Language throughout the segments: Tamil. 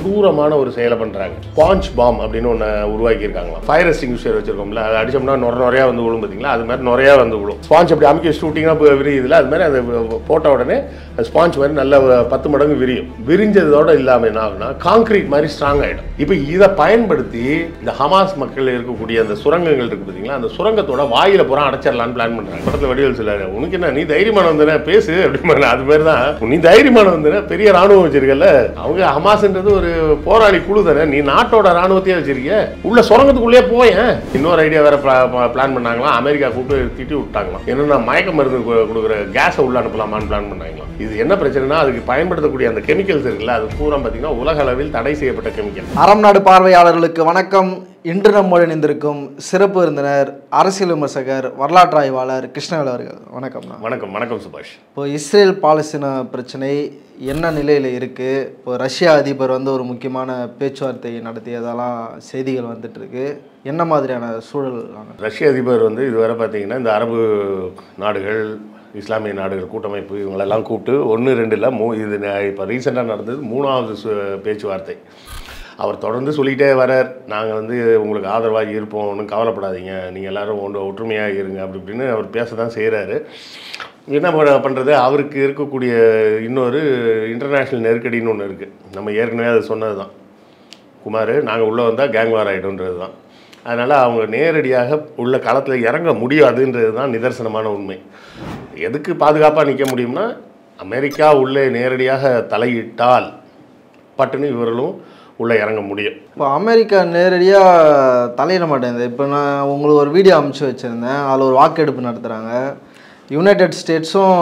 கொடூரமான ஒரு செயலை பண்ணுறாங்க பாஞ்ச் பாம் அப்படின்னு ஒன்று உருவாக்கி இருக்காங்களாம் ஃபயர் எஸ்டிங்யூஷர் வச்சிருக்கோம்ல அதை அடிச்சோம்னா நொர நுறையா வந்து விழும் பார்த்தீங்களா அது மாதிரி நுறையா வந்து விழும் ஸ்பாஞ்ச் அப்படி அமைக்க ஷூட்டிங்காக விரியுதுல அது மாதிரி அது போட்ட உடனே ஸ்பாஞ்ச் மாதிரி நல்ல பத்து மடங்கு விரியும் விரிஞ்சதோட இல்லாமல் என்ன ஆகுனா காங்கிரீட் மாதிரி ஸ்ட்ராங் ஆகிடும் இப்போ இதை பயன்படுத்தி இந்த ஹமாஸ் மக்கள் இருக்கக்கூடிய அந்த சுரங்கங்கள் இருக்கு பார்த்தீங்களா அந்த சுரங்கத்தோட வாயில பூரா அடைச்சிடலான்னு பிளான் பண்ணுறாங்க படத்தில் வடிவல் சொல்லாரு உனக்கு என்ன நீ தைரியமான வந்தன பேசு அப்படின்னு அது மாதிரி தான் நீ தைரியமான வந்தன பெரிய ராணுவம் வச்சிருக்கல அவங்க ஹமாஸ்ன்றது ஒரு போராளி குழு தானே நீ நாட்டோட ராணுவத்தையே வச்சிருக்க உள்ள சுரங்கத்துக்குள்ளேயே போயேன் இன்னொரு ஐடியா வேற பிளான் பண்ணாங்களாம் அமெரிக்கா கூப்பிட்டு திட்டி விட்டாங்களாம் என்னன்னா மயக்க மருந்து கு- கொடுக்குற கேஸை உள்ள அனுப்பலாமான்னு பிளான் பண்ணாங்களாம் இது என்ன பிரச்சனைனா அதுக்கு பயன்படுத்தக்கூடிய அந்த கெமிக்கல்ஸ் இருக்குல்ல அது பூரா பார்த்தீங்கன்னா உலக அளவில் தடை செய்யப்பட்ட கெமிக்கல் அறம் நாடு பார்வையாளர்களுக்கு வணக்கம் இன்று நம்மோடு இணைந்திருக்கும் சிறப்பு விருந்தினர் அரசியல் விமர்சகர் வரலாற்று ஆய்வாளர் கிருஷ்ணவேல் அவர்கள் வணக்கம்ண்ணா வணக்கம் வணக்கம் சுபாஷ் இப்போ இஸ்ரேல் பாலஸ்தீன பிரச்சனை என்ன நிலையில் இருக்குது இப்போ ரஷ்யா அதிபர் வந்து ஒரு முக்கியமான பேச்சுவார்த்தை நடத்தியதெல்லாம் செய்திகள் வந்துட்டு இருக்கு என்ன மாதிரியான சூழல் ரஷ்ய அதிபர் வந்து இதுவரை பார்த்தீங்கன்னா இந்த அரபு நாடுகள் இஸ்லாமிய நாடுகள் கூட்டமைப்பு இவங்களெல்லாம் கூப்பிட்டு ஒன்று ரெண்டு இல்லை மூ இது இப்போ ரீசெண்டாக நடந்தது மூணாவது சு பேச்சுவார்த்தை அவர் தொடர்ந்து சொல்லிகிட்டே வரார் நாங்கள் வந்து உங்களுக்கு ஆதரவாக இருப்போம் ஒன்றும் கவலைப்படாதீங்க நீங்கள் எல்லாரும் ஒன்று ஒற்றுமையாக இருங்க அப்படி இப்படின்னு அவர் பேச தான் செய்கிறாரு என்ன பண்ண பண்ணுறது அவருக்கு இருக்கக்கூடிய இன்னொரு இன்டர்நேஷ்னல் நெருக்கடின்னு ஒன்று இருக்குது நம்ம ஏற்கனவே அது சொன்னது தான் குமார் நாங்கள் உள்ளே வந்தால் கேங் வார் ஆகிடும்ன்றது தான் அதனால் அவங்க நேரடியாக உள்ள களத்தில் இறங்க முடியாதுன்றது தான் நிதர்சனமான உண்மை எதுக்கு பாதுகாப்பாக நிற்க முடியும்னா அமெரிக்கா உள்ளே நேரடியாக தலையிட்டால் பட்டுன்னு இவர்களும் உள்ளே இறங்க முடியும் இப்போ அமெரிக்கா நேரடியாக தலையிட மாட்டேங்குது இப்போ நான் உங்களுக்கு ஒரு வீடியோ அனுப்பிச்சு வச்சுருந்தேன் அதில் ஒரு வாக்கெடுப்பு நடத்துகிறாங்க யுனைடெட் ஸ்டேட்ஸும்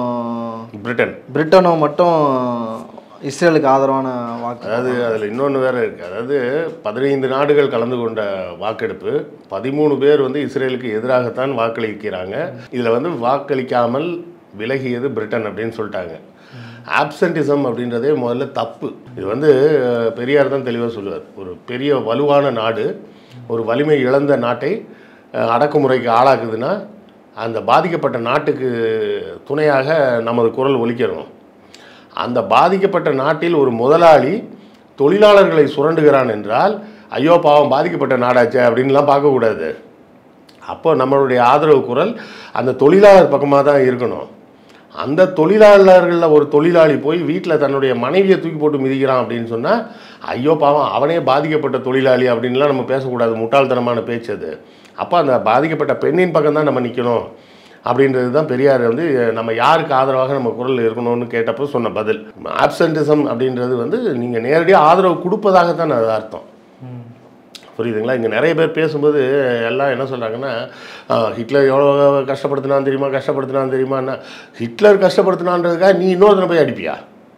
பிரிட்டன் பிரிட்டனும் மட்டும் இஸ்ரேலுக்கு ஆதரவான வாக்கு அதாவது அதில் இன்னொன்று வேறு இருக்குது அதாவது பதினைந்து நாடுகள் கலந்து கொண்ட வாக்கெடுப்பு பதிமூணு பேர் வந்து இஸ்ரேலுக்கு எதிராகத்தான் வாக்களிக்கிறாங்க இதில் வந்து வாக்களிக்காமல் விலகியது பிரிட்டன் அப்படின்னு சொல்லிட்டாங்க ஆப்சன்டிசம் அப்படின்றதே முதல்ல தப்பு இது வந்து அஹ், பெரியார் தான் தெளிவாக சொல்லுவார் ஒரு பெரிய வலுவான நாடு ஒரு வலிமை இழந்த நாட்டை அஹ், அடக்குமுறைக்கு ஆளாக்குதுன்னா அந்த பாதிக்கப்பட்ட நாட்டுக்கு துணையாக நமது குரல் ஒலிக்கிறோம் அந்த பாதிக்கப்பட்ட நாட்டில் ஒரு முதலாளி தொழிலாளர்களை சுரண்டுகிறான் என்றால் ஐயோ பாவம் பாதிக்கப்பட்ட நாடாச்சே அப்படின்லாம் பார்க்கக்கூடாது அப்போ நம்மளுடைய ஆதரவு குரல் அந்த தொழிலாளர் பக்கமாக தான் இருக்கணும் அந்த தொழிலாளர்களில் ஒரு தொழிலாளி போய் வீட்டில் தன்னுடைய மனைவியை தூக்கி போட்டு மிதிக்கிறான் அப்படின்னு சொன்னால் ஐயோ பாவம் அவனே பாதிக்கப்பட்ட தொழிலாளி அப்படின்லாம் நம்ம பேசக்கூடாது முட்டாள்தனமான பேச்சு அது அப்போ அந்த பாதிக்கப்பட்ட பெண்ணின் பக்கம் தான் நம்ம நிற்கணும் அப்படின்றது தான் பெரியார் வந்து நம்ம யாருக்கு ஆதரவாக நம்ம குரல் இருக்கணும்னு கேட்டப்போ சொன்ன பதில் ஆப்சன்டிசம் அப்படின்றது வந்து நீங்கள் நேரடியாக ஆதரவு கொடுப்பதாகத்தான் அது அர்த்தம் புரியுதுங்களா இங்கே நிறைய பேர் பேசும்போது எல்லாம் என்ன சொல்கிறாங்கன்னா ஹிட்லர் எவ்வளோ கஷ்டப்படுத்தினான்னு தெரியுமா கஷ்டப்படுத்தினான்னு தெரியுமான்னா ஹிட்லர் கஷ்டப்படுத்தினான்றதுக்காக நீ இன்னொருத்தனை போய் அடிப்பியா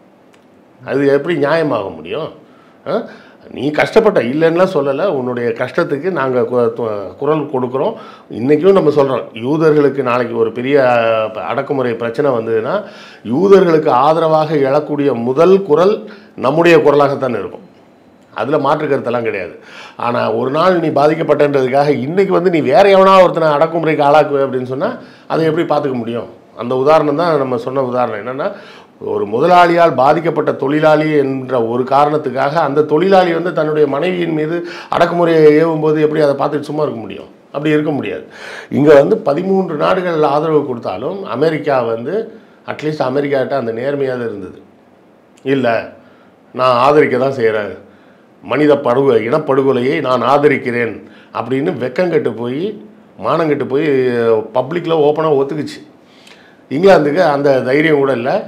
அது எப்படி நியாயமாக முடியும் ஆ? நீ கஷ்டப்பட்ட இல்லைன்னுலாம் சொல்லலை உன்னுடைய கஷ்டத்துக்கு நாங்கள் குரல் கொடுக்குறோம் இன்றைக்கும் நம்ம சொல்கிறோம் யூதர்களுக்கு நாளைக்கு ஒரு பெரிய அஹ், அடக்குமுறை பிரச்சனை வந்ததுன்னா யூதர்களுக்கு ஆதரவாக எழக்கூடிய முதல் குரல் நம்முடைய குரலாகத்தான் இருக்கும் அதில் மாற்று கருத்தெல்லாம் கிடையாது ஆனால் ஒரு நாள் நீ பாதிக்கப்பட்டன்றதுக்காக இன்றைக்கி வந்து நீ வேற எவனா ஒருத்தனை அடக்குமுறைக்கு ஆளாக்குவே அப்படின்னு சொன்னால் அதை எப்படி பார்த்துக்க முடியும் அந்த உதாரணம் தான் நம்ம சொன்ன உதாரணம் என்னென்னா ஒரு முதலாளியால் பாதிக்கப்பட்ட தொழிலாளி என்ற ஒரு காரணத்துக்காக அந்த தொழிலாளி வந்து தன்னுடைய மனைவியின் மீது அடக்குமுறையை ஏவும் போது எப்படி அதை பார்த்துட்டு சும்மா இருக்க முடியும் அப்படி இருக்க முடியாது இங்கே வந்து பதிமூன்று நாடுகள் ஆதரவு கொடுத்தாலும் அமெரிக்கா வந்து அட்லீஸ்ட் அமெரிக்காட்ட அந்த நேர்மையாக இருந்தது இல்லை நான் ஆதரிக்க தான் செய்கிறேன் மனித படுகொ இனப்படுகொலையை நான் ஆதரிக்கிறேன் அப்படின்னு வெக்கங்கெட்டு போய் மானங்கெட்டு போய் பப்ளிக்கில் ஓப்பனாக ஒத்துக்குச்சு இங்கிலாந்துக்கு அந்த தைரியம் கூட இல்லை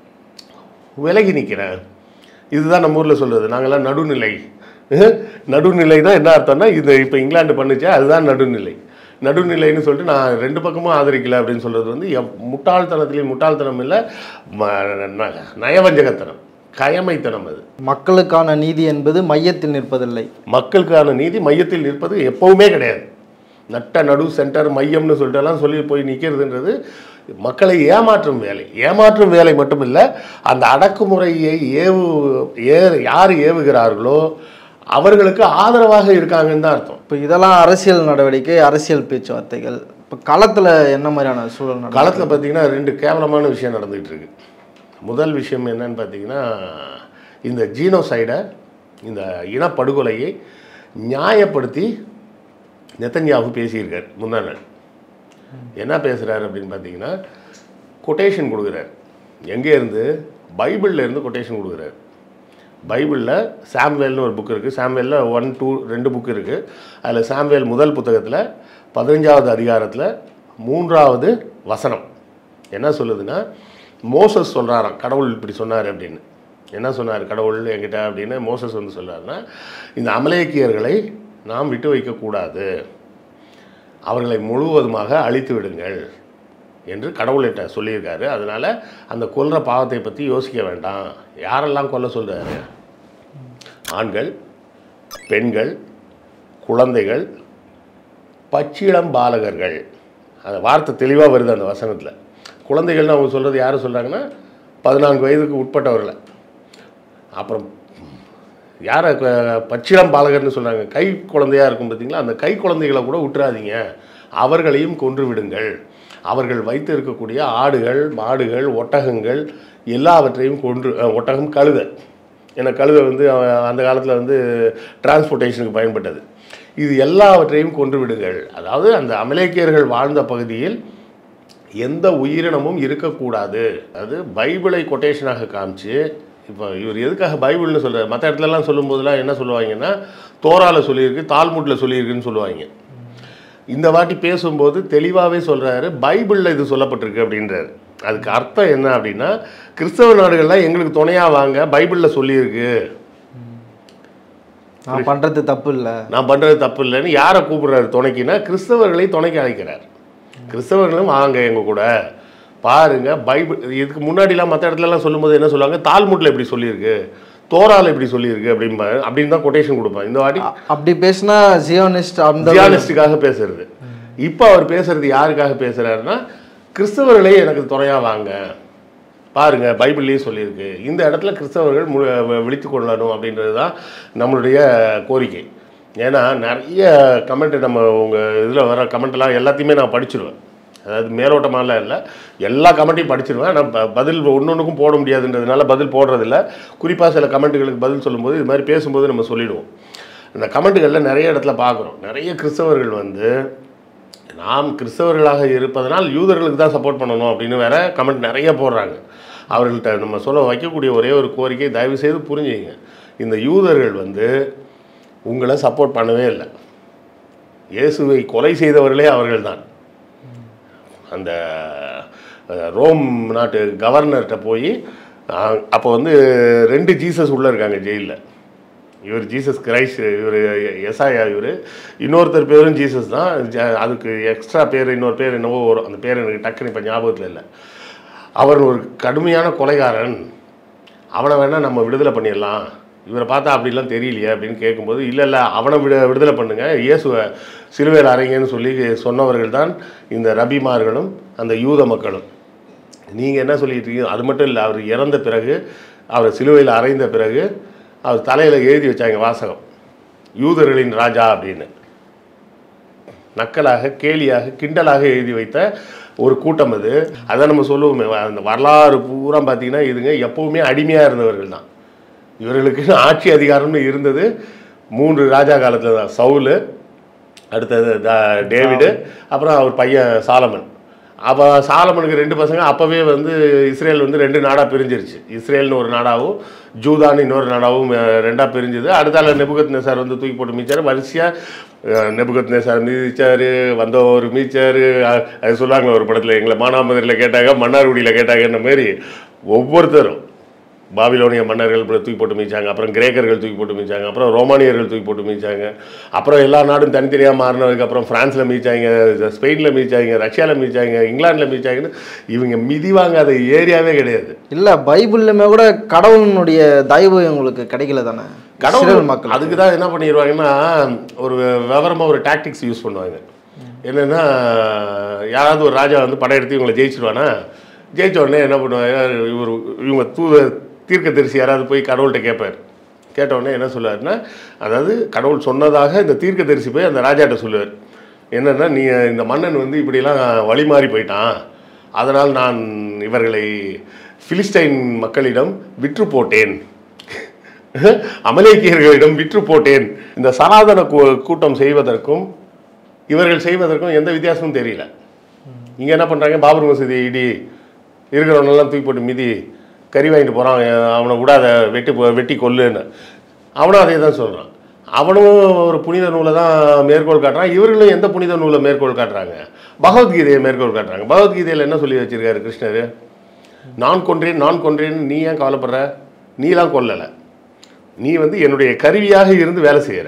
விலகி நிற்கிறேன் இதுதான் நம்ம ஊரில் சொல்கிறது நாங்கள்லாம் நடுநிலை நடுநிலைனா என்ன அர்த்தம்னா இது இப்போ இங்கிலாந்து பண்ணுச்சே அதுதான் நடுநிலை நடுநிலைன்னு சொல்லிட்டு நான் ரெண்டு பக்கமும் ஆதரிக்கல அப்படின்னு சொல்கிறது வந்து எவ் முட்டாள்தனத்துலேயும் முட்டாள்தனம் இல்லை ம- ந- நயவஞ்சகத்தனம் கயமைத்தனம் அது மக்களுக்கான நீதி என்பது மையத்தில் நிற்பதில்லை மக்களுக்கான நீதி மையத்தில் நிற்பது எப்பவுமே கிடையாது நட்ட நடு சென்டர் மையம்னு சொல்லிட்டுலாம் சொல்லி போய் நிற்கிறதுன்றது மக்களை ஏமாற்றும் வேலை ஏமாற்றும் வேலை மட்டும் இல்லை அந்த அடக்குமுறையை ஏவு ஏ யார் ஏவுகிறார்களோ அவர்களுக்கு ஆதரவாக இருக்காங்கன்னு தான் அர்த்தம் இப்போ இதெல்லாம் அரசியல் நடவடிக்கை அரசியல் பேச்சுவார்த்தைகள் இப்போ களத்தில் என்ன மாதிரியான சூழல் நடக்குது? களத்தில் பார்த்தீங்கன்னா ரெண்டு கேவலமான விஷயம் நடந்துகிட்டு இருக்கு முதல் விஷயம் என்னன்னு பார்த்தீங்கன்னா இந்த ஜீனோசைடை இந்த இனப்படுகொலையை நியாயப்படுத்தி நெத்தன்யாகு பேசியிருக்கார் முந்தா நாள் என்ன பேசுகிறாரு அப்படின்னு பார்த்தீங்கன்னா கொட்டேஷன் கொடுக்குறாரு எங்கே இருந்து பைபிள்ல இருந்து கொட்டேஷன் கொடுக்குறாரு பைபிளில் சாம்வேல்னு ஒரு புக் இருக்குது சாம்வேலில் ஒன் டூ ரெண்டு புக் இருக்குது அதில் சாம்வேல் முதல் புத்தகத்தில் பதினஞ்சாவது அதிகாரத்தில் மூன்றாவது வசனம் என்ன சொல்லுதுன்னா மோசஸ் சொல்கிறாராம் கடவுள் இப்படி சொன்னார் அப்படின்னு என்ன சொன்னார் கடவுள் என்கிட்ட அப்படின்னு மோசஸ் வந்து சொல்றாருன்னா இந்த அமலேக்கியர்களை நாம் விட்டு வைக்கக்கூடாது அவர்களை முழுவதுமாக அழித்து விடுங்கள் என்று கடவுள்கிட்ட சொல்லியிருக்காரு அதனால் அந்த கொல்ற பாவத்தை பற்றி யோசிக்க வேண்டாம் யாரெல்லாம் கொல்ல சொல்கிறாரு ஆண்கள் பெண்கள் குழந்தைகள் பச்சிளம் பாலகர்கள் அந்த வார்த்தை தெளிவாக வருது அந்த வசனத்தில் குழந்தைகள்னு அவங்க சொல்கிறது யார் சொல்கிறாங்கன்னா பதினான்கு வயதுக்கு உட்பட்டவர்களை அப்புறம் யாரை க- பச்சிளம் பாலகர்னு சொல்கிறாங்க கை குழந்தையாக இருக்கும் பார்த்தீங்களா அந்த கை குழந்தைகளை கூட விட்டுறாதீங்க அவர்களையும் கொன்று விடுங்கள் அவர்கள் வைத்து இருக்கக்கூடிய ஆடுகள் மாடுகள் ஒட்டகங்கள் எல்லாவற்றையும் கொன்று அஹ், ஒட்டகம் கழுதை ஏன்னா கழுதை வந்து அஹ், அந்த காலத்தில் வந்து டிரான்ஸ்போர்ட்டேஷனுக்கு பயன்பட்டது இது எல்லாவற்றையும் கொன்று விடுங்கள் அதாவது அந்த அமலேக்கியர்கள் வாழ்ந்த பகுதியில் எந்த உயிரினமும் இருக்கக்கூடாது அது பைபிளை கொட்டேஷனாக காமிச்சு இப்போ இவர் எதுக்காக பைபிள்னு சொல்கிறார் மற்ற இடத்துலலாம் சொல்லும்போதெல்லாம் என்ன சொல்லுவாங்கன்னா தோரால சொல்லியிருக்கு தால்முட்டில் சொல்லியிருக்குன்னு சொல்லுவாங்க இந்த வாட்டி பேசும்போது தெளிவாகவே சொல்கிறாரு பைபிளில் இது சொல்லப்பட்டிருக்கு அப்படின்றாரு அதுக்கு அர்த்தம் என்ன அப்படின்னா கிறிஸ்தவ நாடுகள்லாம் எங்களுக்கு துணையாக வாங்க பைபிளில் சொல்லியிருக்கு நான் பண்ணுறது தப்பு இல்லை நான் பண்ணுறது தப்பு இல்லைன்னு யாரை கூப்பிடுறாரு துணைக்குன்னா கிறிஸ்தவர்களை துணைக்கு அழைக்கிறார் கிறிஸ்தவர்களும் வாங்க எங்கள் கூட பாருங்க பைபிள் இதுக்கு முன்னாடிலாம் மற்ற இடத்துலலாம் சொல்லும்போது என்ன சொல்லுவாங்க தால்முட்டில் இப்படி சொல்லியிருக்கு தோரால இப்படி சொல்லியிருக்கு அப்படிம்பாரு அப்படின்னு தான் கொட்டேஷன் கொடுப்பேன் இந்த வாட்டி அப்படி பேசினா ஜியோனிஸ்ட் அந்த ஜியானிஸ்டுக்காக பேசுறது இப்போ அவர் பேசுறது யாருக்காக பேசுறாருன்னா கிறிஸ்தவர்களே எனக்கு துணையா வாங்க பாருங்க பைபிள்லேயே சொல்லியிருக்கு இந்த இடத்துல கிறிஸ்தவர்கள் மு விழித்து கொள்ளணும் அப்படின்றது தான் நம்மளுடைய கோரிக்கை ஏன்னா நிறைய கமெண்ட் நம்ம உங்கள் இதில் வர கமெண்ட்லாம் எல்லாத்தையுமே நான் படிச்சிருவேன் அதாவது மேலோட்டமாலாம் இல்லை எல்லா கமெண்ட்டையும் படிச்சிருவேன் நான் ப- பதில் ஒன்னொன்றுக்கும் போட முடியாதுன்றதுனால பதில் போடுறதில்ல குறிப்பாக சில கமெண்ட்டுகளுக்கு பதில் சொல்லும்போது இது மாதிரி பேசும்போது நம்ம சொல்லிடுவோம் இந்த கமெண்ட்டுகளில் நிறைய இடத்துல பார்க்குறோம் நிறைய கிறிஸ்தவர்கள் வந்து நாம் கிறிஸ்தவர்களாக இருப்பதனால் யூதர்களுக்கு தான் சப்போர்ட் பண்ணணும் அப்படின்னு வேற கமெண்ட் நிறைய போடுறாங்க அவர்கள்ட்ட நம்ம சொல்ல வைக்கக்கூடிய ஒரே ஒரு கோரிக்கை தயவு செய்து புரிஞ்சுங்க இந்த யூதர்கள் வந்து உங்களை சப்போர்ட் பண்ணவே இல்லை இயேசுவை கொலை செய்தவர்களே அவர்கள்தான் அந்த அஹ், ரோம் நாட்டு கவர்னர்கிட்ட போய் அப்போ வந்து ரெண்டு ஜீசஸ் உள்ளே இருக்காங்க ஜெயிலில் இவர் ஜீசஸ் கிரைஸ்ட் இவர் எஸ்ஐயா இவர் இன்னொருத்தர் பேரும் ஜீசஸ் தான் ஜ- அதுக்கு எக்ஸ்ட்ரா பேர் இன்னொரு பேர் என்னவோ வரும் அந்த பேர் எனக்கு டக்குன்னு இப்போ ஞாபகத்தில் இல்லை அவர் ஒரு கடுமையான கொலைகாரன் அவனை வேணால் நம்ம விடுதலை பண்ணிடலாம் இவரை பார்த்தா அப்படிலாம் தெரியலையே அப்படின்னு கேட்கும்போது இல்லை இல்லை அவனை விட விடுதலை பண்ணுங்க இயேசுவை சிலுவையில் அறைங்கன்னு சொல்லி சொன்னவர்கள் தான் இந்த ரபிமார்களும் அந்த யூத மக்களும் நீங்கள் என்ன சொல்லிட்டு இருக்கீங்க அது மட்டும் இல்லை அவர் இறந்த பிறகு அவர் சிலுவையில் அறைந்த பிறகு அவர் தலையில் எழுதி வச்சாங்க வாசகம் யூதர்களின் ராஜா அப்படின்னு நக்கலாக கேலியாக கிண்டலாக எழுதி வைத்த ஒரு கூட்டம் அது அதை நம்ம சொல்லுவோமே அந்த வரலாறு பூரா பார்த்தீங்கன்னா இதுங்க எப்பவுமே அடிமையாக இருந்தவர்கள் தான் இவர்களுக்கு ஆட்சி அதிகாரம்னு இருந்தது மூன்று ராஜா காலத்தில் தான் சவுலு அடுத்தது த- டேவிடு அப்புறம் அவர் பையன் சாலமன் அப்போ சாலமனுக்கு ரெண்டு பசங்க அப்போவே வந்து இஸ்ரேல் வந்து ரெண்டு நாடாக பிரிஞ்சிருச்சு இஸ்ரேல்னு ஒரு நாடாவும் ஜூதான்னு இன்னொரு நாடாவும் அஹ், ரெண்டா பிரிஞ்சுது அடுத்தால நெபுகத் நேசார் வந்து தூக்கி போட்டு மீச்சார் வரிசையாக நெபுகத் நேசார் மீதிச்சார் வந்தவர் மீச்சார் அது சொல்லுவாங்களே ஒரு படத்தில் எங்களை மானாமதுரையில் கேட்டாங்க மன்னார்குடியில் கேட்டாங்கன்ற மாதிரி ஒவ்வொருத்தரும் பாபிலோனிய மன்னர்கள் இப்படி தூக்கி போட்டு மீச்சாங்க அப்புறம் கிரேக்கர்கள் தூக்கி போட்டு மீச்சாங்க அப்புறம் ரோமானியர்கள் தூக்கி போட்டு மீச்சாங்க அப்புறம் எல்லா நாடும் தனித்தனியாக மாறினதுக்கு அப்புறம் ஃப்ரான்ஸில் மீச்சாங்க ஸ்பெயினில் மீச்சாங்க ரஷ்யாவில் மீச்சாங்க இங்கிலாந்தில் மீச்சாங்கன்னு இவங்க மிதி வாங்காத ஏரியாவே கிடையாது இல்லை பைபிள்லையுமே கூட கடவுளினுடைய தயவு உங்களுக்கு கிடைக்கல தானே கடவுள் இஸ்ரேல் மக்கள் அதுக்கு தான் என்ன பண்ணிடுவாங்கன்னா ஒரு விவரமாக ஒரு டாக்டிக்ஸ் யூஸ் பண்ணுவாங்க என்னென்னா யாராவது ஒரு ராஜா வந்து படையெடுத்து இவங்களை ஜெயிச்சிருவானா ஜெயிச்ச உடனே என்ன பண்ணுவாங்க இவர் இவங்க தூத தீர்க்கதரிசி யாராவது போய் கடவுள்கிட்ட கேட்பார் கேட்ட உடனே என்ன சொல்லுவாருன்னா அதாவது கடவுள் சொன்னதாக இந்த தீர்க்கதரிசி போய் அந்த ராஜாட்ட சொல்லுவார் என்னன்னா நீ இந்த மன்னன் வந்து இப்படிலாம் வழி மாறி போயிட்டான் அதனால் நான் இவர்களை பிலிஸ்டைன் மக்களிடம் விற்று போட்டேன் அமலேக்கியர்களிடம் விற்று போட்டேன் இந்த சனாதன கூ- கூட்டம் செய்வதற்கும் இவர்கள் செய்வதற்கும் எந்த வித்தியாசமும் தெரியல இங்க என்ன பண்றாங்க பாபர் மசூதி இடி இருக்கிறவனெல்லாம் தூக்கி போட்டு மிதி கறி வாங்கிட்டு போறான் அவனை விடாத வெட்டி போ- வெட்டி கொல்லுன்னு அவனும் அதே தான் சொல்றான் அவனும் ஒரு புனித நூலை தான் மேற்கோள் காட்டுறான் இவர்களும் எந்த புனித நூலை மேற்கோள் காட்டுறாங்க பகவத்கீதையை மேற்கோள் காட்டுறாங்க பகவத்கீதையில் என்ன சொல்லி வச்சிருக்காரு கிருஷ்ணர் நான் கொன்றேன் நான் கொன்றேன் நீ ஏன் கவலைப்படுற நீ தான் கொல்லலை நீ வந்து என்னுடைய கருவியாக இருந்து வேலை செய்கிற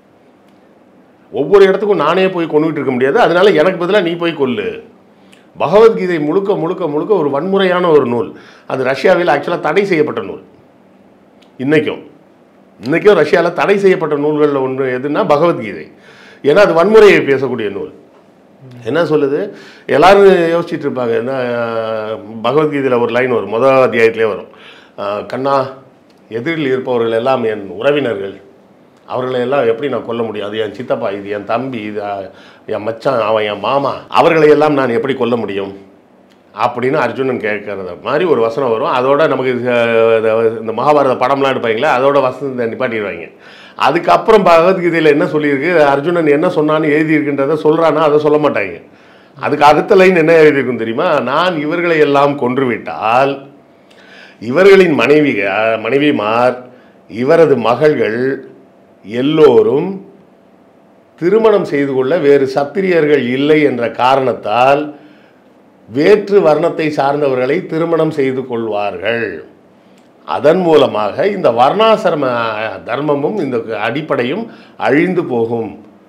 ஒவ்வொரு இடத்துக்கும் நானே போய் கொண்டுகிட்டு இருக்க முடியாது அதனால எனக்கு பதிலாக நீ போய் கொல்லு பகவத்கீதை முழுக்க முழுக்க முழுக்க ஒரு வன்முறையான ஒரு நூல் அது ரஷ்யாவில் ஆக்சுவலாக தடை செய்யப்பட்ட நூல் இன்னைக்கும் இன்னைக்கும் ரஷ்யாவில் தடை செய்யப்பட்ட நூல்களில் ஒன்று எதுன்னா பகவத்கீதை ஏன்னா அது வன்முறையை பேசக்கூடிய நூல் என்ன சொல்லுது எல்லாரும் யோசிச்சுட்டு இருப்பாங்க என்ன அஹ், பகவத்கீதையில் ஒரு லைன் வரும் முதல் அத்தியாயத்திலே வரும் அஹ், கண்ணா எதிரில் இருப்பவர்கள் எல்லாம் என் உறவினர்கள் அவர்களை எல்லாம் எப்படி நான் கொல்ல முடியும் அது என் சித்தப்பா இது என் தம்பி இது அஹ், என் மச்சான் அவன் என் மாமா அவர்களை எல்லாம் நான் எப்படி கொல்ல முடியும் அப்படின்னு அர்ஜுனன் கேட்கறத மாதிரி ஒரு வசனம் வரும் அதோட நமக்கு அஹ், இந்த- இந்த மகாபாரத படம்லாம் எடுப்பாங்களே அதோட வசனத்தை நிப்பாட்டிடுவாங்க அதுக்கப்புறம் பகவத்கீதையில் என்ன சொல்லியிருக்கு அர்ஜுனன் என்ன சொன்னான்னு எழுதியிருக்கின்றத சொல்கிறானா அதை சொல்ல மாட்டாங்க அதுக்கு அடுத்த லைன் என்ன எழுதியிருக்கும் தெரியுமா நான் இவர்களை எல்லாம் கொன்றுவிட்டால் இவர்களின் மனைவி மனைவிமார் இவரது மகள்கள் எல்லோரும் திருமணம் செய்து கொள்ள வேறு சத்திரியர்கள் இல்லை என்ற காரணத்தால் வேற்று வர்ணத்தை சார்ந்தவர்களை திருமணம் செய்து கொள்வார்கள் அதன் மூலமாக இந்த வர்ணாசிரம தர்மமும் இந்த அடிப்படையும் அழிந்து போகும்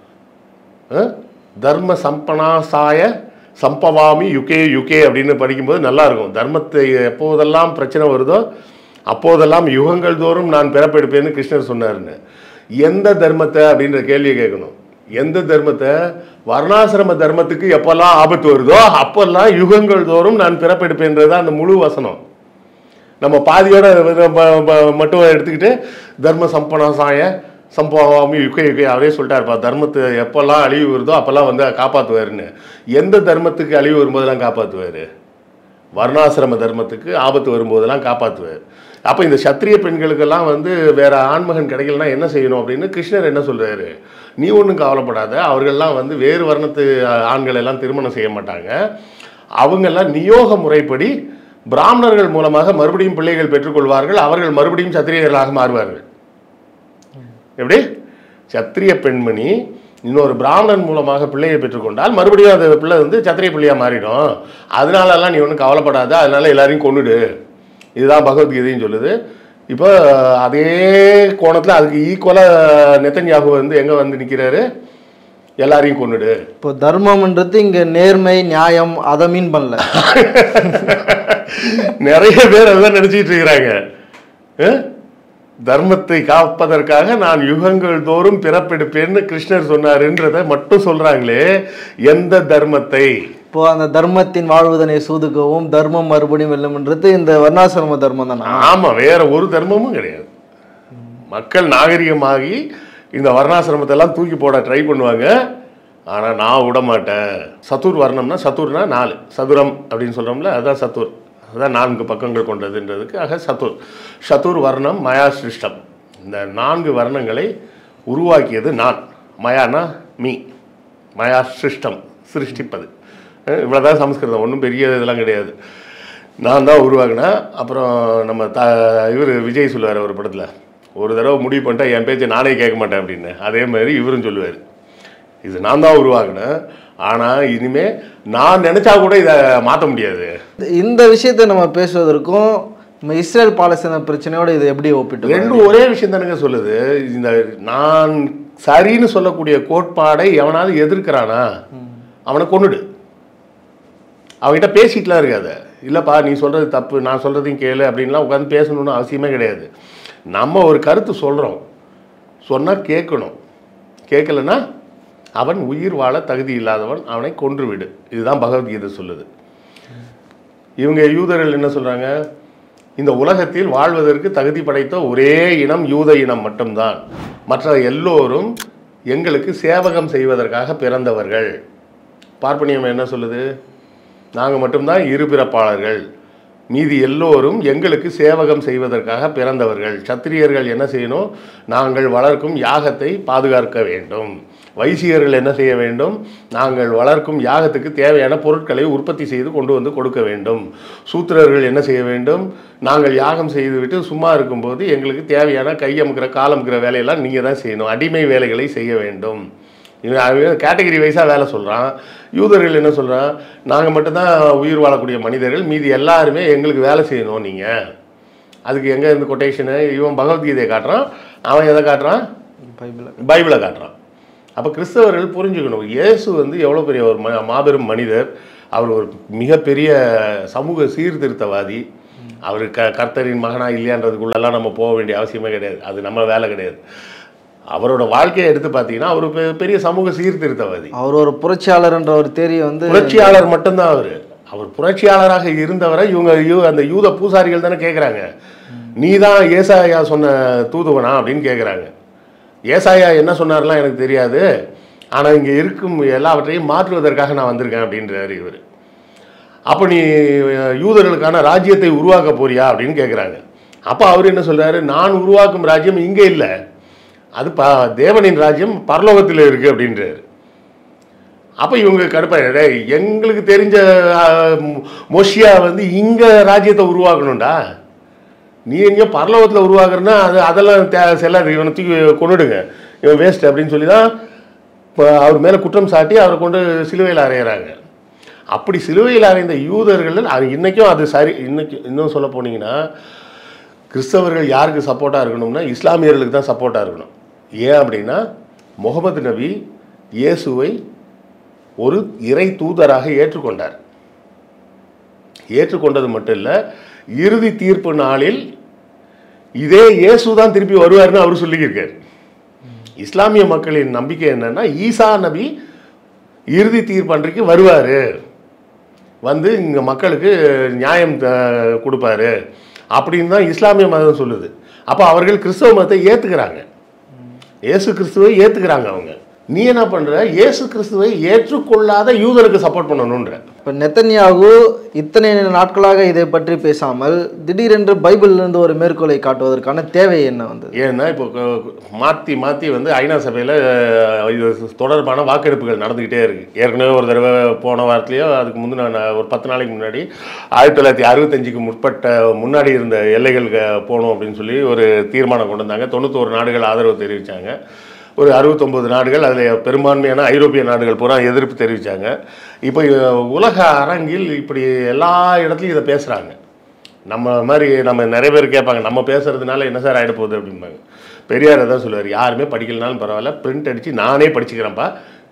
அஹ்? தர்ம சம்பனாசாய சம்பவாமி யுகே யுகே அப்படின்னு படிக்கும்போது நல்லா இருக்கும் தர்மத்தை எப்போதெல்லாம் பிரச்சனை வருதோ அப்போதெல்லாம் யுகங்கள் தோறும் நான் பிறப்பெடுப்பேன்னு கிருஷ்ணர் சொன்னாருன்னு எந்த தர்மத்தை அப்படின்ற கேள்வியை கேட்கணும் எந்த தர்மத்தை வர்ணாசிரம தர்மத்துக்கு எப்பெல்லாம் ஆபத்து வருதோ அப்பெல்லாம் யுகங்கள் தோறும் நான் பிறப்பெடுப்பேன்றது தான் அந்த முழு வசனம் நம்ம பாதியோட இது ப- ப- மட்டும் எடுத்துக்கிட்டு தர்ம சம்பனாசாய சம்பவாமி யுக யுக அவரே சொல்லிட்டாருப்பா தர்மத்தை எப்பெல்லாம் அழிவு வருதோ அப்பெல்லாம் வந்து காப்பாற்றுவாருன்னு எந்த தர்மத்துக்கு அழிவு வரும்போதெல்லாம் காப்பாற்றுவார் வர்ணாசிரம தர்மத்துக்கு ஆபத்து வரும்போதெல்லாம் காப்பாற்றுவார் அப்போ இந்த சத்திரிய பெண்களுக்கெல்லாம் வந்து வேற ஆண்மகன் கிடைக்கலனா என்ன செய்யணும் அப்படின்னு கிருஷ்ணர் என்ன சொல்றாரு நீ ஒன்றும் கவலைப்படாத அவர்கள்லாம் வந்து வேறு வர்ணத்து அஹ், ஆண்கள் எல்லாம் திருமணம் செய்ய மாட்டாங்க அவங்கெல்லாம் நியோக முறைப்படி பிராமணர்கள் மூலமாக மறுபடியும் பிள்ளைகள் பெற்றுக்கொள்வார்கள் அவர்கள் மறுபடியும் சத்திரியர்களாக மாறுவார்கள் எப்படி சத்திரிய பெண்மணி இன்னொரு பிராமணன் மூலமாக பிள்ளையை பெற்றுக்கொண்டால் மறுபடியும் அந்த பிள்ளை வந்து சத்திரிய பிள்ளையா மாறிடும் அதனாலலாம் நீ ஒன்றும் கவலைப்படாத அதனால எல்லாரையும் கொன்னுடு இதுதான் பகவத்கீதையும் சொல்லுது இப்போ அதே கோணத்தில் அதுக்கு ஈக்குவலாக நெத்தன்யாகு வந்து எங்கே வந்து நிற்கிறாரு எல்லாரையும் கொன்னுடு இப்போ தர்மம்ன்றது இங்க நேர்மை நியாயம் அதை மீன் பண்ணல நிறைய பேர் அதான் நினைச்சிட்டு இருக்கிறாங்க அஹ்? தர்மத்தை காப்பதற்காக நான் யுகங்கள் தோறும் பிறப்பெடுப்பேன்னு கிருஷ்ணர் சொன்னாருன்றத மட்டும் சொல்றாங்களே எந்த தர்மத்தை இப்போ அந்த தர்மத்தின் வாழ்வதனை சூதுக்கவும் தர்மம் மறுபடியும் வெல்லும்ன்றது இந்த வர்ணாசிரம தர்மம் தானா ஆமா வேற ஒரு தர்மமும் கிடையாது மக்கள் நாகரிகமாகி இந்த வர்ணாசிரமத்தை எல்லாம் தூக்கி போட ட்ரை பண்ணுவாங்க ஆனா நான் விட மாட்டேன் சத்துர் வர்ணம்னா சத்துர்னா நாலு சதுரம் அப்படின்னு சொல்றோம்ல அதுதான் சத்துர் அதுதான் நான்கு பக்கங்கள் கொண்டதுன்றதுக்கு ஆக சத்துர் சத்துர் வர்ணம் மயா சிருஷ்டம் இந்த நான்கு வர்ணங்களை உருவாக்கியது நான் மயானா மீ மயா சிருஷ்டம் சிருஷ்டிப்பது அஹ் இவ்வளவுதான் சமஸ்கிருதம் ஒன்றும் பெரிய இதெல்லாம் கிடையாது நான் தான் உருவாக்கினேன் அப்புறம் நம்ம த இவர் விஜய் சொல்லுவார் ஒரு படத்தில் ஒரு தடவை முடிவு பண்ணிட்டா என் பேச்சை நானே கேட்க மாட்டேன் அப்படின்னு அதே மாதிரி இவரும் சொல்லுவார் இது நான் தான் உருவாக்கினேன் ஆனால் இனிமே நான் நினச்சா கூட இதை மாற்ற முடியாது இந்த விஷயத்தை நம்ம பேசுவதற்கும் நம்ம இஸ்ரேல் பாலஸ்தீன பிரச்சனையோட இதை எப்படி ஒப்பிட்டு ரெண்டும் ஒரே விஷயம் தானுங்க சொல்லுது இந்த நான் சரின்னு சொல்லக்கூடிய கோட்பாடை எவனாவது எதிர்க்கிறானா அவனை கொன்னுடு அவன்கிட்ட பேசிட்டுலாம் இருக்காத இல்லைப்பா நீ சொல்கிறது தப்பு நான் சொல்கிறதையும் கேளு அப்படின்லாம் உட்காந்து பேசணும்னு அவசியமே கிடையாது நம்ம ஒரு கருத்து சொல்கிறோம் சொன்னால் கேட்கணும் கேட்கலன்னா அவன் உயிர் வாழ தகுதி இல்லாதவன் அவனை கொன்று விடு இதுதான் பகவத்கீதை சொல்லுது இவங்க யூதர்கள் என்ன சொல்றாங்க இந்த உலகத்தில் வாழ்வதற்கு தகுதி படைத்த ஒரே இனம் யூத இனம் மட்டும்தான் மற்ற எல்லோரும் எங்களுக்கு சேவகம் செய்வதற்காக பிறந்தவர்கள் பார்ப்பனியம் என்ன சொல்லுது நாங்கள் மட்டும்தான் இருபிறப்பாளர்கள் மீதி எல்லோரும் எங்களுக்கு சேவகம் செய்வதற்காக பிறந்தவர்கள் சத்திரியர்கள் என்ன செய்யணும் நாங்கள் வளர்க்கும் யாகத்தை பாதுகாக்க வேண்டும் வைசியர்கள் என்ன செய்ய வேண்டும் நாங்கள் வளர்க்கும் யாகத்துக்கு தேவையான பொருட்களை உற்பத்தி செய்து கொண்டு வந்து கொடுக்க வேண்டும் சூத்திரர்கள் என்ன செய்ய வேண்டும் நாங்கள் யாகம் செய்துவிட்டு சும்மா இருக்கும்போது எங்களுக்கு தேவையான கையமுக்கிற காலமுக்கிற வேலையெல்லாம் நீங்கள் தான் செய்யணும் அடிமை வேலைகளை செய்ய வேண்டும் இவன் கேட்டகரி வைஸாக வேலை சொல்கிறான் யூதர்கள் என்ன சொல்கிறான் நாங்கள் மட்டும்தான் உயிர் வாழக்கூடிய மனிதர்கள் மீதி எல்லாருமே எங்களுக்கு வேலை செய்யணும் நீங்கள் அதுக்கு எங்கே இருந்து கொட்டேஷனு இவன் பகவத்கீதையை காட்டுறான் அவன் எதை காட்டுறான் பைபிள் பைபிளை காட்டுறான் அப்போ கிறிஸ்தவர்கள் புரிஞ்சுக்கணும் இயேசு வந்து எவ்வளோ பெரிய ஒரு ம மாபெரும் மனிதர் அவர் ஒரு மிகப்பெரிய சமூக சீர்திருத்தவாதி அவர் க கர்த்தரின் மகனா இல்லையான்றதுக்குள்ளெல்லாம் நம்ம போக வேண்டிய அவசியமே கிடையாது அது நம்ம வேலை கிடையாது அவரோட வாழ்க்கையை எடுத்து பார்த்தீங்கன்னா அவர் பெ- பெரிய சமூக சீர்திருத்தவாதி அவர் ஒரு புரட்சியாளர்ன்ற ஒரு தேரியை வந்து புரட்சியாளர் மட்டும்தான் அவர் அவர் புரட்சியாளராக இருந்தவரை இவங்க யூ- அந்த யூத பூசாரிகள் தானே கேட்குறாங்க நீ தான் ஏசாயா சொன்ன தூதுவனா அப்படின்னு கேட்குறாங்க ஏசாயா என்ன சொன்னார்லாம் எனக்கு தெரியாது ஆனால் இங்கே இருக்கும் எல்லாவற்றையும் மாற்றுவதற்காக நான் வந்திருக்கேன் அப்படின்றாரு இவர் அப்போ நீ அஹ், யூதர்களுக்கான ராஜ்யத்தை உருவாக்க போறியா அப்படின்னு கேட்குறாங்க அப்போ அவர் என்ன சொல்றாரு நான் உருவாக்கும் ராஜ்யம் இங்கே இல்லை அது ப தேவனின் ராஜ்யம் பரலோகத்தில் இருக்குது அப்படின்றாரு அப்போ இவங்க கடுப்பாங்க டேய் எங்களுக்கு தெரிஞ்ச அஹ், மொ- மொஷியா வந்து இங்கே ராஜ்யத்தை உருவாக்கணும்டா நீ எங்கேயோ பரலோகத்தில் உருவாக்குறன்னா அது அதெல்லாம் தே செல்லாது இவனை தூக்கி கொண்டுடுங்க இவன் வேஸ்ட் அப்படின்னு சொல்லி தான் இப்போ அவர் மேலே குற்றம் சாட்டி அவரை கொண்டு சிலுவையில் அறையிறாங்க அப்படி சிலுவையில் அறைந்த யூதர்கள் அது இன்றைக்கும் அது சரி இன்னைக்கு இன்னும் சொல்ல போனீங்கன்னா கிறிஸ்தவர்கள் யாருக்கு சப்போர்ட்டாக இருக்கணும்னா இஸ்லாமியர்களுக்கு தான் சப்போர்ட்டாக இருக்கணும் ஏன் அப்படின்னா முகமது நபி இயேசுவை ஒரு இறை தூதராக ஏற்றுக்கொண்டார் ஏற்றுக்கொண்டது மட்டும் இல்லை இறுதி தீர்ப்பு நாளில் இதே இயேசு தான் திருப்பி வருவார்னு அவர் சொல்லியிருக்கார் இஸ்லாமிய மக்களின் நம்பிக்கை என்னன்னா ஈசா நபி இறுதி தீர்ப்பு அன்றைக்கு வருவார் வந்து இங்கே மக்களுக்கு நியாயம் த- கொடுப்பாரு அப்படின்னு தான் இஸ்லாமிய மதம் சொல்லுது அப்போ அவர்கள் கிறிஸ்தவ மதத்தை ஏற்றுக்கிறாங்க இயேசு கிறிஸ்துவை ஏற்றுக்கிறாங்க அவங்க நீ என்ன பண்ணுற இயேசு கிறிஸ்துவை ஏற்றுக்கொள்ளாத யூதருக்கு சப்போர்ட் பண்ணணுன்ற இப்போ நெத்தன்யாகு இத்தனை நாட்களாக இதை பற்றி பேசாமல் திடீரென்று பைபிளிலிருந்து ஒரு மேற்கோளை காட்டுவதற்கான தேவை என்ன வந்தது ஏன்னா இப்போ க- மாற்றி மாற்றி வந்து ஐநா சபையில் இது தொடர்பான வாக்கெடுப்புகள் நடந்துக்கிட்டே இருக்குது ஏற்கனவே ஒரு தடவை போன வாரத்துலேயோ அதுக்கு முந்தின நா- ஒரு பத்து நாளைக்கு முன்னாடி ஆயிரத்தி தொள்ளாயிரத்தி அறுபத்தஞ்சுக்கு முற்பட்ட முன்னாடி இருந்த எல்லைகளுக்கு போகணும் அப்படின்னு சொல்லி ஒரு தீர்மானம் கொண்டு வந்தாங்க தொண்ணூத்தோரு நாடுகள் ஆதரவு தெரிவித்தாங்க ஒரு அறுபத்தொம்பது நாடுகள் அதில் பெரும்பான்மையான ஐரோப்பிய நாடுகள் பூரா எதிர்ப்பு தெரிவித்தாங்க இப்போ உலக அரங்கில் இப்படி எல்லா இடத்துலையும் இதை பேசுகிறாங்க நம்ம மாதிரி நம்ம நிறைய பேர் கேட்பாங்க நம்ம பேசுறதுனால என்ன சார் ஆகிட போகுது அப்படிம்பாங்க பெரியார் தான் சொல்லுவார் யாருமே படிக்கலனாலும் பரவாயில்ல பிரிண்ட் அடித்து நானே படிச்சுக்கிறேன்ப்பா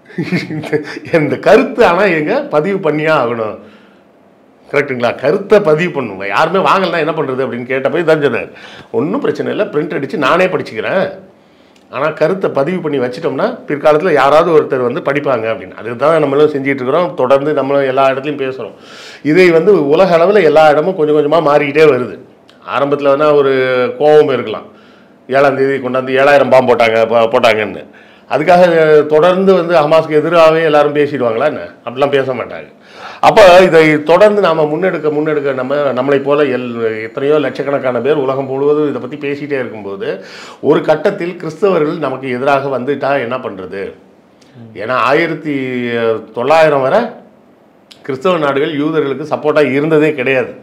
இந்த கருத்து ஆனால் எங்க பதிவு பண்ணியே ஆகணும் கரெக்ட்டுங்களா கருத்தை பதிவு பண்ணுங்க யாருமே வாங்கலனா என்ன பண்ணுறது அப்படின்னு கேட்டப்போ தான் சொன்னார் ஒன்றும் பிரச்சனை இல்லை பிரிண்ட் அடித்து நானே படிச்சுக்கிறேன் ஆனால் கருத்தை பதிவு பண்ணி வச்சிட்டோம்னா பிற்காலத்தில் யாராவது ஒருத்தர் வந்து படிப்பாங்க அப்படின்னு அதுதான் நம்மளும் செஞ்சிட்டு இருக்கிறோம் தொடர்ந்து நம்மளும் எல்லா இடத்துலையும் பேசுகிறோம் இதை வந்து உலக அளவில் எல்லா இடமும் கொஞ்சம் கொஞ்சமாக மாறிக்கிட்டே வருது ஆரம்பத்தில் வேணால் ஒரு கோபம் இருக்கலாம் ஏழாம் தேதி கொண்டாந்து ஏழாயிரம் பாம்பு போட்டாங்க போ- போட்டாங்கன்னு அதுக்காக தொடர்ந்து வந்து ஹமாஸ்க்கு எதிராகவே எல்லாரும் பேசிடுவாங்களா என்ன அப்படிலாம் பேச மாட்டாங்க அப்போ இதை தொடர்ந்து நாம் முன்னெடுக்க முன்னெடுக்க நம்ம நம்மளை போல எல் எத்தனையோ லட்சக்கணக்கான பேர் உலகம் முழுவதும் இதை பற்றி பேசிகிட்டே இருக்கும்போது ஒரு கட்டத்தில் கிறிஸ்தவர்கள் நமக்கு எதிராக வந்துட்டா என்ன பண்ணுறது ஏன்னா ஆயிரத்தி தொள்ளாயிரம் வரை கிறிஸ்தவ நாடுகள் யூதர்களுக்கு சப்போர்ட்டாக இருந்ததே கிடையாது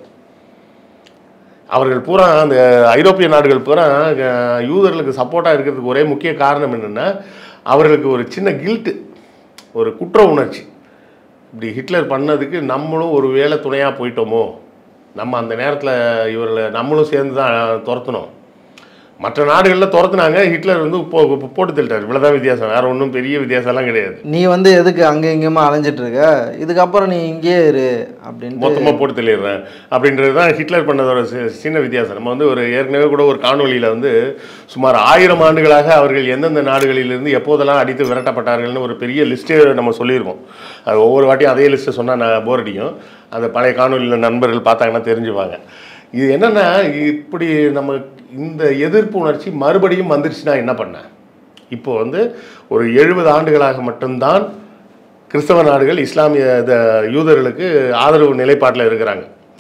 அவர்கள் பூரா அந்த ஐரோப்பிய நாடுகள் பூரா அஹ், யூதர்களுக்கு சப்போர்ட்டாக இருக்கிறதுக்கு ஒரே முக்கிய காரணம் என்னென்னா அவர்களுக்கு ஒரு சின்ன கில்ட்டு ஒரு குற்ற உணர்ச்சி இப்படி ஹிட்லர் பண்ணதுக்கு நம்மளும் ஒரு வேளை துணையாக போயிட்டோமோ நம்ம அந்த நேரத்தில் இவர்களை நம்மளும் சேர்ந்து தான் துரத்தணும் மற்ற நாடுகளில் துரத்துனாங்க ஹிட்லர் வந்து போ போ- போட்டு தள்ளிட்டார் இவ்வளோதான் வித்தியாசம் வேறு ஒன்றும் பெரிய வித்தியாசம்லாம் கிடையாது நீ வந்து எதுக்கு அங்கே இங்கேயுமா அலைஞ்சிட்டு இருக்க இதுக்கப்புறம் நீ இங்கேயே இரு அப்படின்ட்டு மொத்தமாக போட்டு தள்ளிடுறேன் அப்படின்றது தான் ஹிட்லர் பண்ணதோட சி- சின்ன வித்தியாசம் நம்ம வந்து ஒரு ஏற்கனவே கூட ஒரு காணொளியில் வந்து சுமார் ஆயிரம் ஆண்டுகளாக அவர்கள் எந்தெந்த நாடுகளிலிருந்து எப்போதெல்லாம் அடித்து விரட்டப்பட்டார்கள்னு ஒரு பெரிய லிஸ்ட்டே நம்ம சொல்லியிருக்கோம் அது ஒவ்வொரு வாட்டியும் அதே லிஸ்ட்டை சொன்னால் நான் போர் அடிக்கும் அந்த பழைய காணொலியில் நண்பர்கள் பார்த்தாங்கன்னா தெரிஞ்சுப்பாங்க இது என்னென்னா இப்படி நம்ம இந்த எதிர்ப்பு உணர்ச்சி மறுபடியும் வந்துருச்சுன்னா என்ன பண்ண இப்போ வந்து ஒரு எழுபது ஆண்டுகளாக மட்டும்தான் கிறிஸ்தவ நாடுகள் இஸ்லாமிய இந்த யூதர்களுக்கு ஆதரவு நிலைப்பாட்டில் இருக்கிறாங்க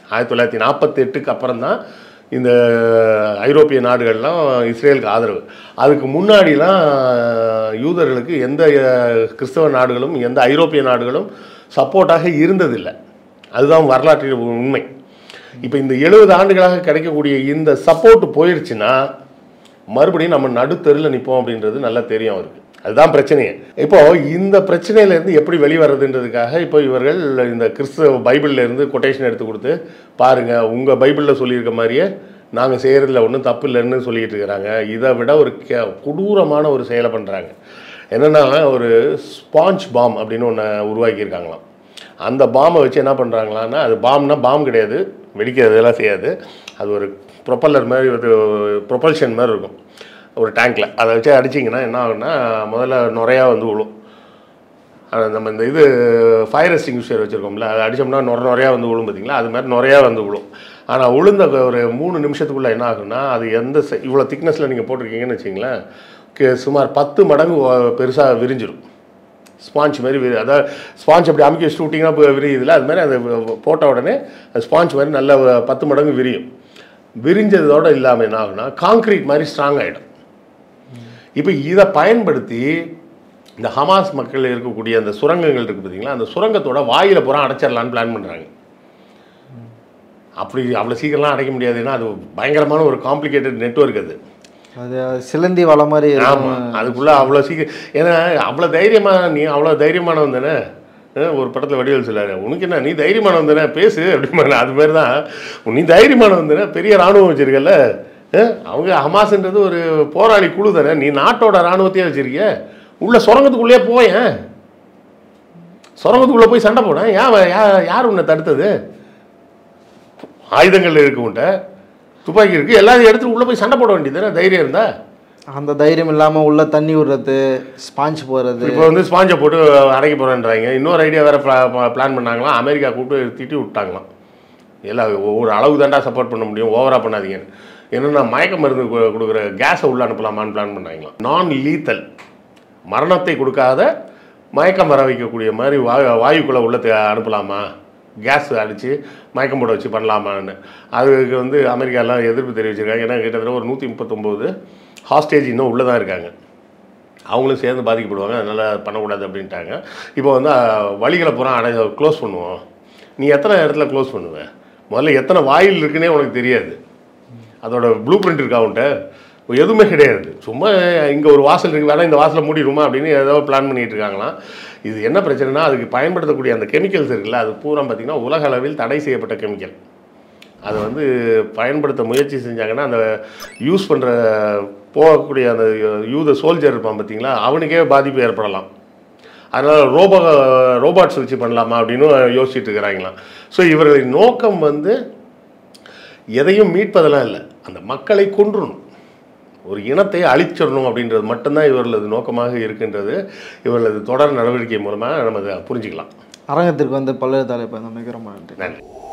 ஆயிரத்தி தொள்ளாயிரத்தி நாற்பத்தி எட்டுக்கு அப்புறம் தான் இந்த ஐரோப்பிய நாடுகள்லாம் இஸ்ரேலுக்கு ஆதரவு அதுக்கு முன்னாடிலாம் யூதர்களுக்கு எந்த அஹ், கிறிஸ்தவ நாடுகளும் எந்த ஐரோப்பிய நாடுகளும் சப்போர்ட்டாக இருந்ததில்லை அதுதான் வரலாற்றில் உண்மை இப்போ இந்த எழுபது ஆண்டுகளாக கிடைக்கக்கூடிய இந்த சப்போர்ட் போயிருச்சுன்னா மறுபடியும் நம்ம நடுத்தெருவில் நிற்போம் அப்படின்றது நல்லா தெரியும் அவருக்கு அதுதான் பிரச்சனையே இப்போ இந்த பிரச்சனையிலேருந்து எப்படி வெளிவரதுன்றதுக்காக இப்போ இவர்கள் இந்த கிறிஸ்தவ பைபிள்ல இருந்து கொட்டேஷன் எடுத்து கொடுத்து பாருங்க உங்க பைபிளில் சொல்லியிருக்க மாதிரியே நாங்கள் செய்கிறதுல ஒன்றும் தப்பு இல்லைன்னு சொல்லிட்டு இருக்கிறாங்க இதை விட ஒரு கே கொடூரமான ஒரு செயலை பண்ணுறாங்க என்னென்னா ஒரு ஸ்பாஞ்ச் பாம் அப்படின்னு ஒன்று உருவாக்கியிருக்காங்களாம் அந்த பாமை வச்சு என்ன பண்ணுறாங்களான்னா அது பாம்னா பாம் கிடையாது வெடிக்கிறதெல்லாம் செய்யாது அது ஒரு ப்ரொப்பல்லர் மாதிரி ஒரு ப்ரொப்பல்ஷன் மாதிரி இருக்கும் ஒரு டேங்க்கில் அதை வச்சு அடிச்சிங்கன்னா என்ன ஆகும்னா முதல்ல நுரையா வந்து விழும் அது நம்ம இந்த இது ஃபயர் எஸ்டிங்யூஷர் வச்சுருக்கோம்ல அதை அடித்தோம்னா நுர நுறையா வந்து விழும் பார்த்தீங்களா அது மாதிரி நுறையா வந்து விழும் ஆனால் உளுந்த ஒரு மூணு நிமிஷத்துக்குள்ளே என்ன ஆகும்னா அது எந்த se- இவ்வளோ திக்னஸில் நீங்கள் போட்டிருக்கீங்கன்னு வச்சிங்களேன் கே- சுமார் பத்து மடங்கு பெருசாக விரிஞ்சிரும் ஸ்பாஞ்ச் மாதிரி விரி அதாவது ஸ்பாஞ்ச் அப்படி அமுக்கி வச்சுட்டு விட்டிங்கன்னா இப்போ விரியுதுல அது மாதிரி அந்த போட்ட உடனே அந்த ஸ்பாஞ்ச் மாதிரி நல்ல பத்து மடங்கு விரியும் விரிஞ்சதோட இல்லாமல் என்ன ஆகும்னா காங்க்ரீட் மாதிரி ஸ்ட்ராங் ஆகிடும் இப்போ இதை பயன்படுத்தி இந்த ஹமாஸ் மக்கள் இருக்கக்கூடிய அந்த சுரங்கங்கள் இருக்குது பார்த்தீங்களா அந்த சுரங்கத்தோட வாயில புறம் அடைச்சிடலான்னு பிளான் பண்ணுறாங்க அப்படி அவ்வளோ சீக்கிரம்லாம் அடைக்க முடியாது ஏன்னா அது பயங்கரமான ஒரு காம்ப்ளிகேட்டட் நெட்வொர்க் அது அது சிலந்தி வலை மாதிரி இருக்கும். ஆமாம் அதுக்குள்ளே அவ்வளோ சீக்கிரம் ஏன்னா அவ்வளோ தைரியமான நீ அவ்வளோ தைரியமானவன் தானே அஹ் ஒரு படத்தில் வடிவேல் சொல்லாரு உனக்கு என்ன நீ தைரியமானவன் தானே பேசு அப்படிமா அது மாதிரி தான் நீ தைரியமானவன் தானே பெரிய ராணுவம் வச்சிருக்கல அஹ் அவங்க ஹமாஸ்ன்றது ஒரு போராளி குழு தானே நீ நாட்டோட ராணுவத்தையே வச்சிருக்கிய உள்ள சுரங்கத்துக்குள்ளேயே போயேன் சுரங்கத்துக்குள்ளே போய் சண்டை போட ஏன் அவன் யா- யார் உன்னை தடுத்தது ஆயுதங்கள் இருக்கு உன்ட்ட துப்பாக்கி இருக்கு எல்லாத்தையும் எடுத்துட்டு உள்ளே போய் சண்டை போட வேண்டியது தைரியம் இருந்தா அந்த தைரியம் இல்லாம உள்ள தண்ணி விடுறது ஸ்பாஞ்ச் போறது இப்போ வந்து ஸ்பாஞ்சை போட்டு அடைக்க போகிறேன்றாங்க இன்னொரு ஐடியா வேறு பிளான் பண்ணாங்களாம் அமெரிக்கா கூப்பிட்டு திட்டி விட்டாங்களாம் எல்லாம் ஒரு அளவு தாண்டா சப்போர்ட் பண்ண முடியும் ஓவராக பண்ணாதீங்கன்னு என்னென்னா மயக்க மருந்து கு- கொடுக்குற கேஸை உள்ள அனுப்பலாமான்னு பிளான் பண்ணாங்களாம் நான் லீத்தல் மரணத்தை கொடுக்காத மயக்கம் வர வைக்கக்கூடிய மாதிரி வாயு வாயுக்குள்ளே உள்ள தே- அனுப்பலாமா கேஸ் அடித்து மயக்கம் போட வச்சு பண்ணலாமான்னு அதுக்கு வந்து அமெரிக்காலாம் எதிர்ப்பு தெரிவிச்சிருக்காங்க ஏன்னா கிட்டத்தட்ட ஒரு நூற்றி முப்பத்தொம்போது ஹாஸ்டேஜ் இன்னும் உள்ளே தான் இருக்காங்க அவங்களும் சேர்ந்து பாதிக்கப்படுவாங்க அதனால் பண்ணக்கூடாது அப்படின்ட்டாங்க இப்போ வந்து அஹ், வழிகளை பூரா அடை க்ளோஸ் பண்ணுவோம் நீ எத்தனை இடத்துல க்ளோஸ் பண்ணுவ முதல்ல எத்தனை வாயில் இருக்குன்னே உனக்கு தெரியாது அதோட ப்ளூ பிரிண்ட் இருக்கா உன்ட்ட எதுவுமே கிடையாது சும்மா இங்கே ஒரு வாசல் இருக்கு வேணா இந்த வாசலை மூடிடுமா அப்படின்னு ஏதோ பிளான் பண்ணிட்டு இருக்காங்களாம் இது என்ன பிரச்சனைனா அதுக்கு பயன்படுத்தக்கூடிய அந்த கெமிக்கல்ஸ் இருக்குல்ல அது பூரா பார்த்திங்கன்னா உலக அளவில் தடை செய்யப்பட்ட கெமிக்கல் அதை வந்து பயன்படுத்த முயற்சி செஞ்சாங்கன்னா அந்த யூஸ் பண்ணுற போகக்கூடிய அந்த யூத சோல்ஜர் இருப்பான் பார்த்தீங்களா அவனுக்கே பாதிப்பு ஏற்படலாம் அதனால் ரோபோ ரோபாட்ஸ் வச்சு பண்ணலாமா அப்படின்னு யோசிச்சுட்டு இருக்கிறாங்களாம் ஸோ இவர்களின் நோக்கம் வந்து எதையும் மீட்பதெல்லாம் இல்லை அந்த மக்களை கொன்றணும் ஒரு இனத்தை அழிச்சிடணும் அப்படின்றது மட்டும்தான் இவர்களது நோக்கமாக இருக்கின்றது இவர்களது தொடர் நடவடிக்கை மூலமாக நம்ம அதை புரிஞ்சுக்கலாம் அரங்கத்திற்கு வந்து பல்வேறு தலைப்பு மிக ரொம்ப நன்றி நன்றி